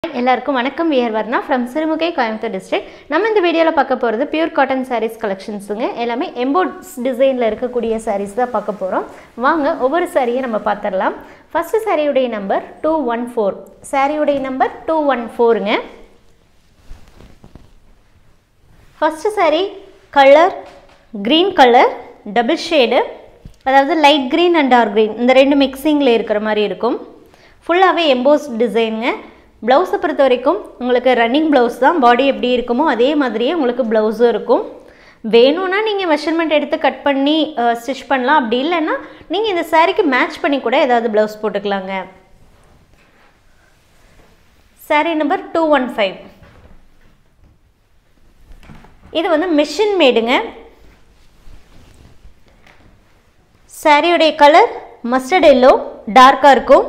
எல்லாருக்கும் வணக்கம் we're Varna from Sirumugai Coimbatore district நம்ம இந்த வீடியோவில் பார்க்க போகிறது பியூர் காட்டன் சாரீஸ் கலெக்ஷன்ஸுங்க எல்லாமே எம்போர்ட்ஸ் டிசைனில் இருக்கக்கூடிய சாரீஸ் தான் பார்க்க போகிறோம் வாங்க ஒவ்வொரு சாரியை நம்ம பார்த்துடலாம் ஃபஸ்ட்டு சாரியுடைய நம்பர் டூ ஒன் ஃபோர் சாரியுடைய நம்பர் டூ ஒன் ஃபோருங்க first saree colour green colour double shade அதாவது light green and dark green இந்த ரெண்டு மிக்சிங்கில் இருக்கிற மாதிரி இருக்கும் ஃபுல்லாகவே எம்போஸ் டிசைனுங்க ப்ளவுஸை பொறுத்த வரைக்கும் உங்களுக்கு ரன்னிங் ப்ளவுஸ் தான் பாடி எப்படி இருக்குமோ அதே மாதிரியே உங்களுக்கு ப்ளவுஸும் இருக்கும் வேணும்னா நீங்கள் மெஷர்மெண்ட் எடுத்து கட் பண்ணி ஸ்டிச் பண்ணலாம் அப்படி இல்லைன்னா நீங்கள் இந்த சாரீக்கு மேட்ச் பண்ணி கூட ஏதாவது ப்ளவுஸ் போட்டுக்கலாங்க saree number two one five இது வந்து மிஷின் மேடுங்க சாரியுடைய கலர் மஸ்டர்ட் எல்லோ டார்க்காக இருக்கும்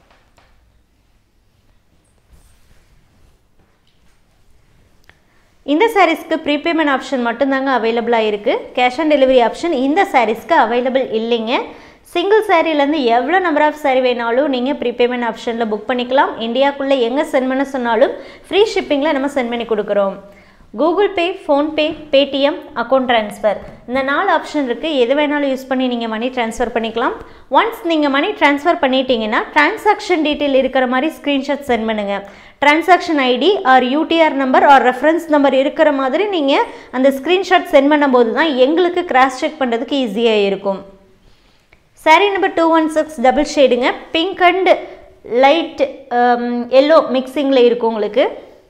இந்த சாரீஸ்க்கு ப்ரீபேமெண்ட் ஆப்ஷன் மட்டும்தாங்க அவைலபிளாக இருக்குது கேஷ் ஆன் டெலிவரி ஆப்ஷன் இந்த சாரீஸ்க்கு அவைலபிள் இல்லைங்க சிங்கிள் சாரீலேருந்து எவ்வளோ நம்பர் ஆஃப் சாரீ வேணாலும் நீங்கள் ப்ரீபேமெண்ட் ஆப்ஷனில் புக் பண்ணிக்கலாம் இந்தியாவுக்குள்ளே எங்கே சென்ட் பண்ண சொன்னாலும் ஃப்ரீ ஷிப்பிங்கில் நம்ம சென்ட் பண்ணி கொடுக்குறோம் Google Pay PhonePe Paytm account transfer இந்த நாலு ஆப்ஷன் இருக்குது எது வேணாலும் யூஸ் பண்ணி நீங்கள் மணி ட்ரான்ஸ்ஃபர் பண்ணிக்கலாம் ஒன்ஸ் நீங்கள் மணி ட்ரான்ஸ்ஃபர் பண்ணிட்டீங்கன்னா டிரான்சாக்ஷன் டீட்டெயில் இருக்கிற மாதிரி ஸ்க்ரீன்ஷாட் சென்ட் பண்ணுங்கள் transaction ID or UTR number or reference number இருக்கிற மாதிரி நீங்கள் அந்த ஸ்க்ரீன்ஷாட் சென்ட் பண்ணும்போது தான் எங்களுக்கு கிராஸ் செக் பண்ணுறதுக்கு ஈஸியாக இருக்கும் saree number two one six double ஷேடுங்க பிங்க் அண்ட் லைட் எல்லோ மிக்சிங்கில் இருக்கும் உங்களுக்கு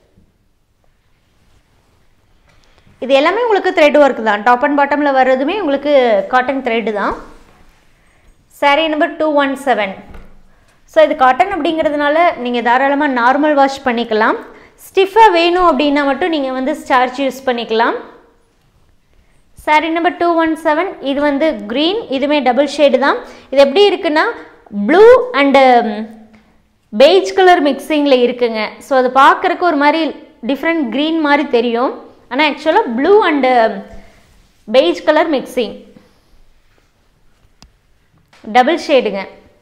இது எல்லாமே உங்களுக்கு த்ரெட் ஒர்க் தான் டாப் அண்ட் பாட்டமில் வர்றதுமே உங்களுக்கு காட்டன் த்ரெட்டு தான் saree number two one seven so இது காட்டன் அப்படிங்கிறதுனால நீங்கள் தாராளமாக நார்மல் வாஷ் பண்ணிக்கலாம் ஸ்டிஃபாக வேணும் அப்படின்னா மட்டும் நீங்கள் வந்து ஸ்டார்ச் யூஸ் பண்ணிக்கலாம் saree number two one seven இது வந்து க்ரீன் இதுவுமே டபுள் ஷேடு தான் இது எப்படி இருக்குன்னா ப்ளூ அண்டு பெய்ஜ் கலர் மிக்சிங்கில் இருக்குங்க ஸோ அது பார்க்குறக்கு ஒரு மாதிரி டிஃப்ரெண்ட் க்ரீன் மாதிரி தெரியும் ஆனால் ஆக்சுவலாக blue and beige colour mixing double ஷேடுங்க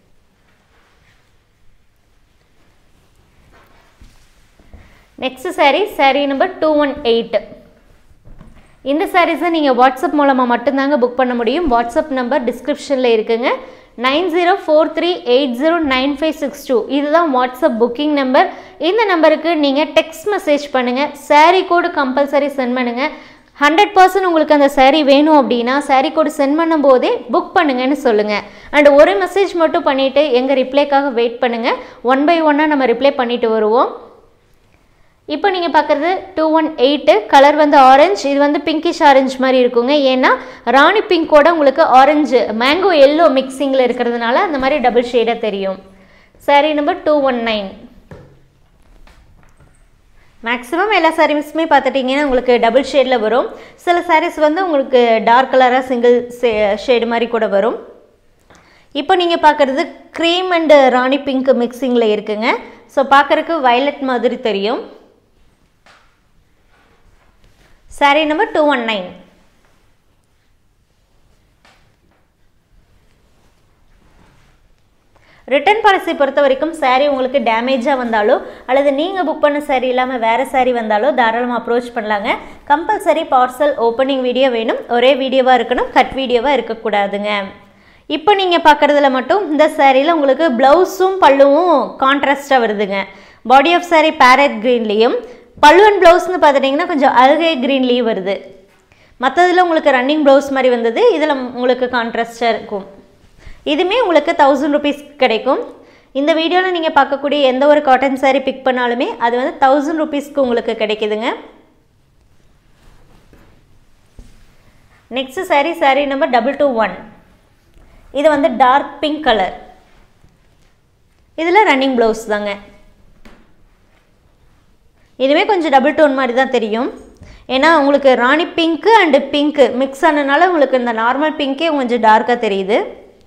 next saree saree number two one eight இந்த சாரீஸை நீங்கள் வாட்ஸ்அப் மூலமாக மட்டும்தாங்க புக் பண்ண முடியும் வாட்ஸ்அப் நம்பர் டிஸ்கிரிப்ஷனில் இருக்குங்க nine zero four three eight zero nine five six two இதுதான் வாட்ஸ்அப் புக்கிங் நம்பர் இந்த நம்பருக்கு நீங்கள் டெக்ஸ்ட் மெசேஜ் பண்ணுங்கள் சாரீ கோடு கம்பல்சரி சென்ட் பண்ணுங்கள் ஹண்ட்ரட் பர்சன்ட் உங்களுக்கு அந்த சாரீ வேணும் அப்படின்னா சாரீ கோடு சென்ட் பண்ணும்போதே புக் பண்ணுங்கன்னு சொல்லுங்கள் அண்ட் ஒரு மெசேஜ் மட்டும் பண்ணிவிட்டு எங்கள் ரிப்ளைக்காக வெயிட் பண்ணுங்கள் ஒன் பை ஒன்னாக நம்ம ரிப்ளை பண்ணிட்டு வருவோம் இப்போ நீங்கள் பார்க்குறது டூ ஒன் எயிட்டு கலர் வந்து ஆரஞ்ச் இது வந்து பிங்கிஷ் ஆரஞ்ச் மாதிரி இருக்குங்க ஏன்னா ராணி பிங்கோட உங்களுக்கு ஆரஞ்சு மேங்கோ எல்லோ மிக்சிங்கில் இருக்கிறதுனால அந்த மாதிரி டபுள் ஷேடாக தெரியும் saree number two one nine maximum எல்லா சாரீஸுமே பார்த்துட்டிங்கன்னா உங்களுக்கு டபுள் ஷேடில் வரும் சில சாரீஸ் வந்து உங்களுக்கு டார்க் கலராக சிங்கிள் ஷேடு மாதிரி கூட வரும் இப்போ நீங்கள் பார்க்குறது க்ரீம் அண்டு ராணி பிங்க் மிக்சிங்கில் இருக்குங்க ஸோ பார்க்குறக்கு வயலட் மாதிரி தெரியும் saree number two one nine return policy பொறுத்த வரைக்கும் சாரீ உங்களுக்கு டேமேஜாக வந்தாலோ அல்லது நீங்கள் புக் பண்ண சாரீ இல்லாமல் வேறு சாரீ வந்தாலோ தாராளமாக அப்ரோச் பண்ணலாங்க கம்பல்சரி பார்சல் ஓப்பனிங் வீடியோ வேணும் ஒரே வீடியோவாக இருக்கணும் கட் வீடியோவாக இருக்கக்கூடாதுங்க இப்போ நீங்கள் பார்க்குறதுல மட்டும் இந்த சாரியில் உங்களுக்கு ப்ளவுஸும் பல்லுவும் கான்ட்ராஸ்ட்டாக வருதுங்க பாடி ஆஃப் சாரீ பேரட் க்ரீன்லேயும் பல்லு அண்ட் ப்ளவுஸ்னு பார்த்துட்டிங்கன்னா கொஞ்சம் அழுகை க்ரீன்லேயும் வருது மற்றதில் உங்களுக்கு ரன்னிங் ப்ளவுஸ் மாதிரி வந்தது இதில் உங்களுக்கு கான்ட்ராஸ்டாக இருக்கும் இதுவுமே உங்களுக்கு தௌசண்ட் ருபீஸ் கிடைக்கும் இந்த வீடியோவில் நீங்கள் பார்க்கக்கூடிய எந்த ஒரு காட்டன் சாரீ பிக் பண்ணாலுமே அது வந்து தௌசண்ட் ருபீஸ்க்கு உங்களுக்கு கிடைக்குதுங்க next saree saree number double two one இது வந்து டார்க் பிங்க் கலர் இதில் ரன்னிங் ப்ளவுஸ் தாங்க இதுவே கொஞ்சம் டபுள் டோன் மாதிரி தான் தெரியும் ஏன்னா உங்களுக்கு rani pink and pink mix ஆனதுனால உங்களுக்கு இந்த நார்மல் பிங்க்கே கொஞ்சம் டார்க்காக தெரியுது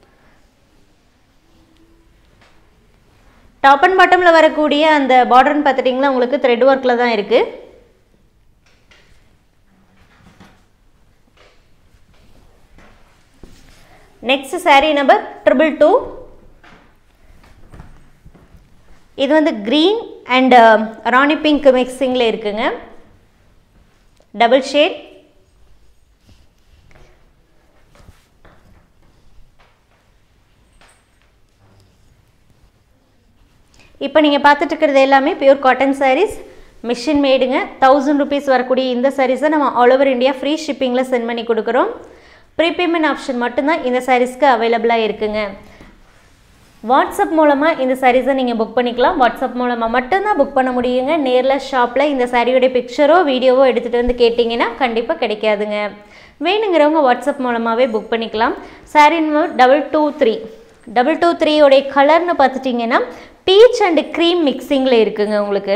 டாப் அண்ட் பாட்டமில் வரக்கூடிய அந்த பார்டர்னு பார்த்துட்டிங்கன்னா உங்களுக்கு த்ரெட் ஒர்க்கில் தான் இருக்குது next saree number triple two இது வந்து க்ரீன் அண்ட் ராணி பிங்க் மிக்சிங்கில் இருக்குங்க டபுள் ஷேட் இப்போ நீங்கள் பார்த்துட்டு இருக்கிறது எல்லாமே பியூர் காட்டன் sarees மிஷின் மேடுங்க தௌசண்ட் ருபீஸ் வரக்கூடிய இந்த சாரீஸை நம்ம ஆல் ஓவர் இந்தியா ஃப்ரீ ஷிப்பிங்கில் சென்ட் பண்ணி கொடுக்குறோம் ப்ரீபேமெண்ட் ஆப்ஷன் மட்டும்தான் இந்த சாரீஸ்க்கு அவைலபிளாக இருக்குங்க வாட்ஸ்அப் மூலமாக இந்த சாரீஸை நீங்கள் புக் பண்ணிக்கலாம் வாட்ஸ்அப் மூலமாக மட்டும்தான் புக் பண்ண முடியுங்க நேரில் ஷாப்பில் இந்த சாரியோடைய பிக்சரோ வீடியோவோ எடுத்துகிட்டு வந்து கேட்டிங்கன்னா கண்டிப்பாக கிடைக்காதுங்க வேணுங்கிறவங்க வாட்ஸ்அப் மூலமாகவே புக் பண்ணிக்கலாம் saree number double two three double two த்ரீயோடைய கலர்னு பார்த்துட்டிங்கன்னா பீச் அண்ட் க்ரீம் மிக்சிங்கில் இருக்குங்க உங்களுக்கு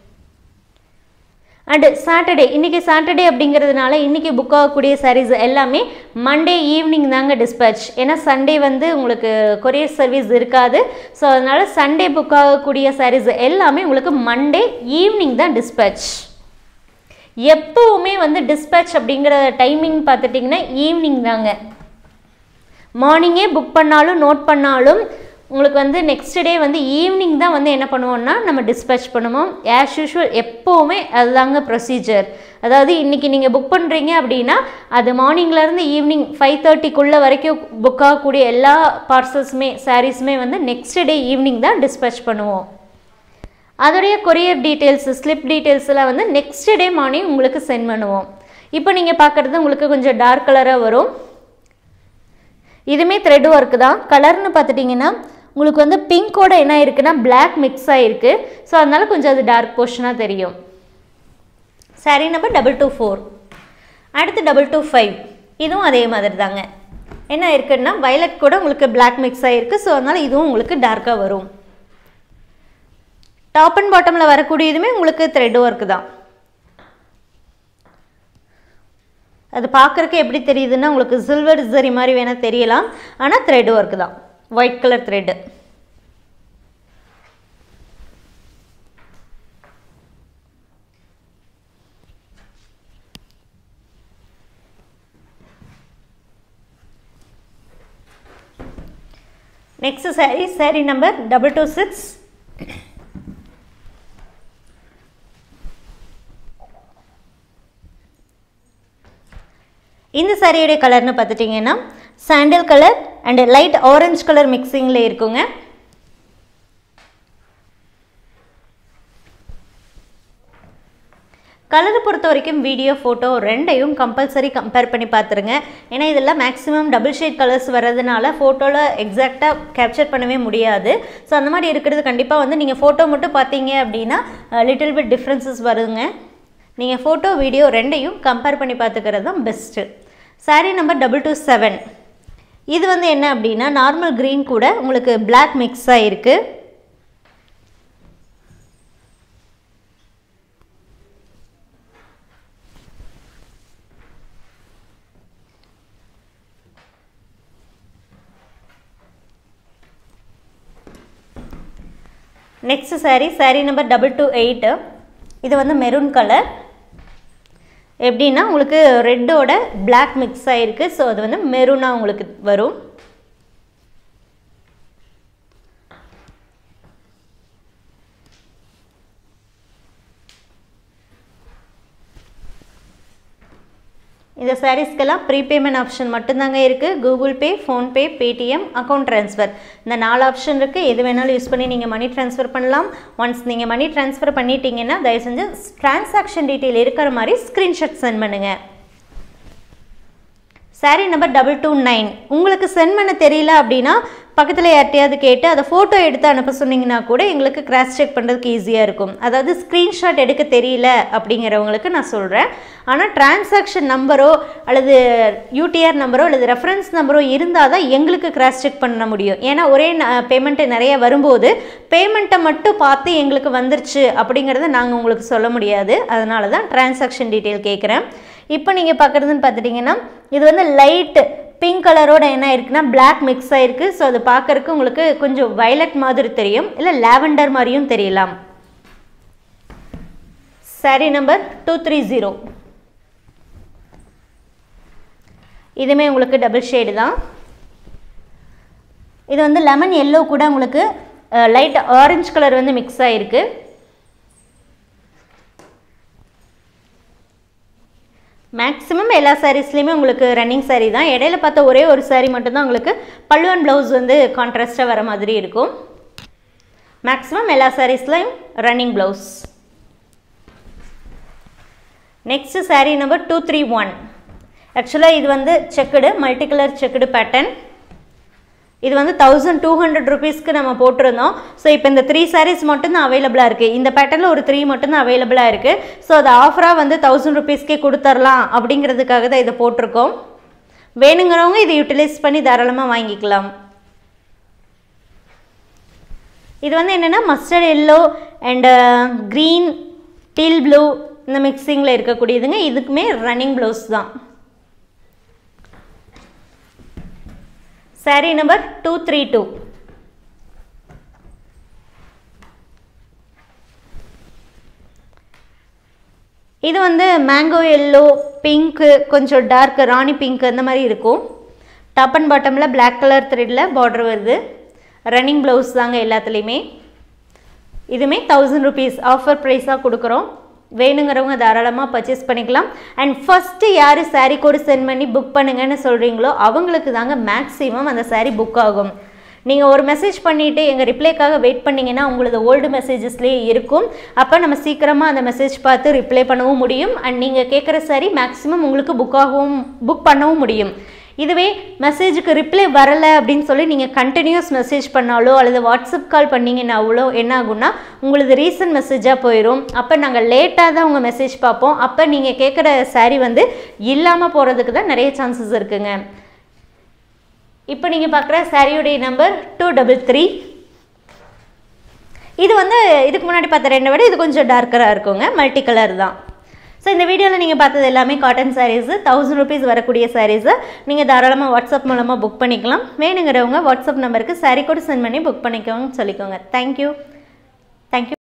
அண்டு சாட்டர்டே இன்றைக்கி சாட்டர்டே அப்படிங்கிறதுனால இன்றைக்கி புக் ஆகக்கூடிய சாரீஸ் எல்லாமே மண்டே ஈவினிங் தாங்க டிஸ்பேச் ஏன்னா சண்டே வந்து உங்களுக்கு கொரியர் சர்வீஸ் இருக்காது ஸோ அதனால் சண்டே புக் ஆகக்கூடிய சாரீஸ் எல்லாமே உங்களுக்கு மண்டே ஈவினிங் தான் டிஸ்பேச் எப்போவுமே வந்து டிஸ்பேச் அப்படிங்கிற டைமிங் பார்த்துட்டிங்கன்னா ஈவினிங் தாங்க மார்னிங்கே புக் பண்ணாலும் நோட் பண்ணாலும் உங்களுக்கு வந்து நெக்ஸ்ட் டே வந்து ஈவினிங் தான் வந்து என்ன பண்ணுவோம்னா நம்ம டிஸ்பேச் பண்ணுவோம் ஆஸ் யூஷுவல் எப்போவுமே அதுதாங்க ப்ரொசீஜர் அதாவது இன்றைக்கி நீங்கள் புக் பண்ணுறீங்க அப்படின்னா அது மார்னிங்லேருந்து ஈவினிங் ஃபைவ் தேர்ட்டிக்குள்ளே வரைக்கும் புக் ஆகக்கூடிய எல்லா பார்சல்ஸுமே சாரீஸுமே வந்து நெக்ஸ்ட் டே ஈவினிங் தான் டிஸ்பேச் பண்ணுவோம் அதோடைய கொரியர் டீட்டெயில்ஸ் ஸ்லிப் டீட்டெயில்ஸ்லாம் வந்து நெக்ஸ்ட் டே மார்னிங் உங்களுக்கு சென்ட் பண்ணுவோம் இப்போ நீங்கள் பார்க்குறது உங்களுக்கு கொஞ்சம் டார்க் கலராக வரும் இதுவுமே த்ரெட் ஒர்க் தான் கலர்னு பார்த்துட்டிங்கன்னா உங்களுக்கு வந்து பிங்கோட என்ன இருக்குன்னா பிளாக் மிக்ஸ் ஆகிருக்கு ஸோ அதனால் கொஞ்சம் அது டார்க் போர்ஷனாக தெரியும் saree number double two four அடுத்து டபுள் டூ ஃபைவ் இதுவும் அதே மாதிரி தாங்க என்ன இருக்குன்னா வயலட் கூட உங்களுக்கு பிளாக் மிக்ஸ் ஆகிருக்கு ஸோ அதனால் இதுவும் உங்களுக்கு டார்க்காக வரும் டாப் அண்ட் பாட்டமில் வரக்கூடியதுமே உங்களுக்கு த்ரெட் ஒர்க் தான் அது பார்க்குறக்கு எப்படி தெரியுதுன்னா உங்களுக்கு சில்வர் ஜரி மாதிரி வேணால் தெரியலாம் ஆனால் த்ரெட் ஒர்க் தான் white colour thread next saree saree number double two six இந்த சாரியுடைய கலர்னு பார்த்துட்டிங்கன்னா sandal colour and light orange colour மிக்சிங்கில் இருக்குங்க கலரை பொறுத்த வரைக்கும் வீடியோ ஃபோட்டோ ரெண்டையும் கம்பல்சரி கம்பேர் பண்ணி பார்த்துருங்க ஏன்னா இதெல்லாம் மேக்ஸிமம் டபுள் ஷேட் கலர்ஸ் வர்றதுனால ஃபோட்டோவில் எக்ஸாக்டாக கேப்சர் பண்ணவே முடியாது ஸோ அந்த மாதிரி இருக்கிறது கண்டிப்பாக வந்து நீங்கள் ஃபோட்டோ மட்டும் பார்த்தீங்க அப்படின்னா லிட்டில் பிட் டிஃப்ரென்சஸ் வருங்க நீங்கள் ஃபோட்டோ வீடியோ ரெண்டையும் கம்பேர் பண்ணி பார்த்துக்கிறது தான் best saree number double two seven இது வந்து என்ன அப்படின்னா நார்மல் க்ரீன் கூட உங்களுக்கு பிளாக் மிக்ஸ் ஆகிருக்கு next saree saree number double two eight இது வந்து மெரூன் கலர் எப்படின்னா உங்களுக்கு ரெட்டோட பிளாக் மிக்ஸ் ஆகிருக்கு ஸோ அது வந்து மெரூனாக உங்களுக்கு வரும் இந்த சாரீஸ்க்கெல்லாம் ப்ரீபேமெண்ட் ஆப்ஷன் மட்டும்தாங்க இருக்குது Google Pay PhonePe Paytm account transfer இந்த நாலு ஆப்ஷன் இருக்குது எது வேணாலும் யூஸ் பண்ணி நீங்கள் மணி ட்ரான்ஸ்ஃபர் பண்ணலாம் ஒன்ஸ் நீங்கள் மணி ட்ரான்ஸ்ஃபர் பண்ணிட்டீங்கன்னா தயவு செஞ்சு ட்ரான்சாக்ஷன் டீட்டெயில் இருக்கிற மாதிரி ஸ்க்ரீன்ஷாட் சென்ட் பண்ணுங்கள் saree number double two nine உங்களுக்கு சென்ட் பண்ண தெரியல அப்படின்னா பக்கத்தில் யார்ட்டையாவது கேட்டு அதை ஃபோட்டோ எடுத்து அனுப்ப சொன்னீங்கன்னா கூட எங்களுக்கு கிராஸ் செக் பண்ணுறதுக்கு ஈஸியாக இருக்கும் அதாவது ஸ்க்ரீன்ஷாட் எடுக்க தெரியல அப்படிங்கிறவங்களுக்கு நான் சொல்கிறேன் ஆனால் டிரான்சாக்ஷன் நம்பரோ அல்லது யூடிஆர் நம்பரோ அல்லது ரெஃபரன்ஸ் நம்பரோ இருந்தால் தான் எங்களுக்கு கிராஸ் செக் பண்ண முடியும் ஏன்னா ஒரே பேமெண்ட்டு நிறைய வரும்போது பேமெண்ட்டை மட்டும் பார்த்து எங்களுக்கு வந்துருச்சு அப்படிங்கிறத நாங்கள் உங்களுக்கு சொல்ல முடியாது அதனால தான் டிரான்சாக்ஷன் டீட்டெயில் கேட்குறேன் இப்போ நீங்கள் பார்க்குறதுன்னு பார்த்துட்டிங்கன்னா இது வந்து லைட்டு பிங்க் கலரோட என்ன இருக்குன்னா பிளாக் மிக்ஸ் ஆகிருக்கு ஸோ அது பார்க்குறக்கு உங்களுக்கு கொஞ்சம் வயலட் மாதிரி தெரியும் இல்லை லாவெண்டர் மாதிரியும் தெரியலாம் saree number two three zero இதுவுமே உங்களுக்கு டபுள் ஷேடு தான் இது வந்து லெமன் எல்லோ கூட உங்களுக்கு லைட் ஆரஞ்சு கலர் வந்து மிக்ஸ் ஆகிருக்கு மேக்ஸிமம் எல்லா சாரீஸ்லேயுமே உங்களுக்கு ரன்னிங் saree தான் இடையில பார்த்த ஒரே ஒரு saree மட்டும்தான் உங்களுக்கு பல்லுவன் ப்ளவுஸ் வந்து கான்ட்ராஸ்டாக வர மாதிரி இருக்கும் மேக்ஸிமம் எல்லா சாரீஸ்லையும் running blouse next saree number two three one ஆக்சுவலாக இது வந்து checked multi colour checked pattern இது வந்து தௌசண்ட் டூ ஹண்ட்ரட் ருபீஸ்க்கு நம்ம போட்டிருந்தோம் ஸோ இப்போ இந்த த்ரீ sarees மட்டும்தான் அவைலபிளாக இருக்குது இந்த பேட்டர்னில் ஒரு த்ரீ மட்டும்தான் அவைலபிளாக இருக்குது ஸோ அது ஆஃபராக வந்து தௌசண்ட் ருபீஸ்க்கே கொடுத்துர்லாம் அப்படிங்கிறதுக்காக தான் இதை போட்டிருக்கோம் வேணுங்கிறவங்க இதை யூட்டிலைஸ் பண்ணி தாராளமாக வாங்கிக்கலாம் இது வந்து என்னென்னா mustard yellow and green teal blue இந்த மிக்சிங்கில் இருக்கக்கூடியதுங்க இதுக்குமே ரன்னிங் ப்ளவுஸ் தான் saree number two three two இது வந்து மேங்கோ எல்லோ பிங்க்கு கொஞ்சம் டார்க் ராணி பிங்க் அந்த மாதிரி இருக்கும் டாப் அண்ட் பாட்டமில் பிளாக் கலர் த்ரெட்டில் பார்டர் வருது ரன்னிங் ப்ளவுஸ் தாங்க எல்லாத்துலேயுமே இதுவுமே தௌசண்ட் ருபீஸ் ஆஃபர் ப்ரைஸாக கொடுக்குறோம் வேணுங்கிறவங்க தாராளமாக பர்ச்சேஸ் பண்ணிக்கலாம் அண்ட் ஃபஸ்ட்டு யார் சாரீ கோடு சென்ட் பண்ணி புக் பண்ணுங்கன்னு சொல்கிறீங்களோ அவங்களுக்கு தாங்க மேக்ஸிமம் அந்த சாரீ புக் ஆகும் நீங்கள் ஒரு மெசேஜ் பண்ணிவிட்டு எங்கள் ரிப்ளைக்காக வெயிட் பண்ணிங்கன்னா உங்களது ஓல்டு மெசேஜஸ்லேயே இருக்கும் அப்போ நம்ம சீக்கிரமாக அந்த மெசேஜ் பார்த்து ரிப்ளை பண்ணவும் முடியும் அண்ட் நீங்கள் கேட்குற சாரி மேக்ஸிமம் உங்களுக்கு புக் ஆகவும் புக் பண்ணவும் முடியும் இதுவே மெசேஜுக்கு ரிப்ளை வரலை அப்படின்னு சொல்லி நீங்கள் கண்டினியூஸ் மெசேஜ் பண்ணாலோ அல்லது வாட்ஸ்அப் கால் பண்ணிங்கன்னாவளோ என்ன ஆகும்னா உங்களது ரீசன்ட் மெசேஜாக போயிடும் அப்போ நாங்கள் லேட்டாக தான் உங்கள் மெசேஜ் பார்ப்போம் அப்போ நீங்கள் கேட்குற சாரீ வந்து இல்லாமல் போகிறதுக்கு தான் நிறைய சான்சஸ் இருக்குங்க இப்போ நீங்கள் பார்க்குற சாரியுடைய நம்பர் டூ டபுள் த்ரீ இது வந்து இதுக்கு முன்னாடி பார்த்த ரெண்டை விட இது கொஞ்சம் டார்க்கராக இருக்குங்க மல்டி கலர் தான் ஸோ இந்த வீடியோவில் நீங்கள் பார்த்தது எல்லாமே காட்டன் சாரீஸு தௌசண்ட் ருபீஸ் வரக்கூடிய சாரீஸை நீங்கள் தாராளமாக வாட்ஸ்அப் மூலமாக புக் பண்ணிக்கலாம் வேணுங்கிறவங்க வாட்ஸ்அப் நம்பருக்கு சாரீ கூட சென்ட் பண்ணி புக் பண்ணிக்கோங்க சொல்லிக்கோங்க தேங்க்யூ தேங்க்யூ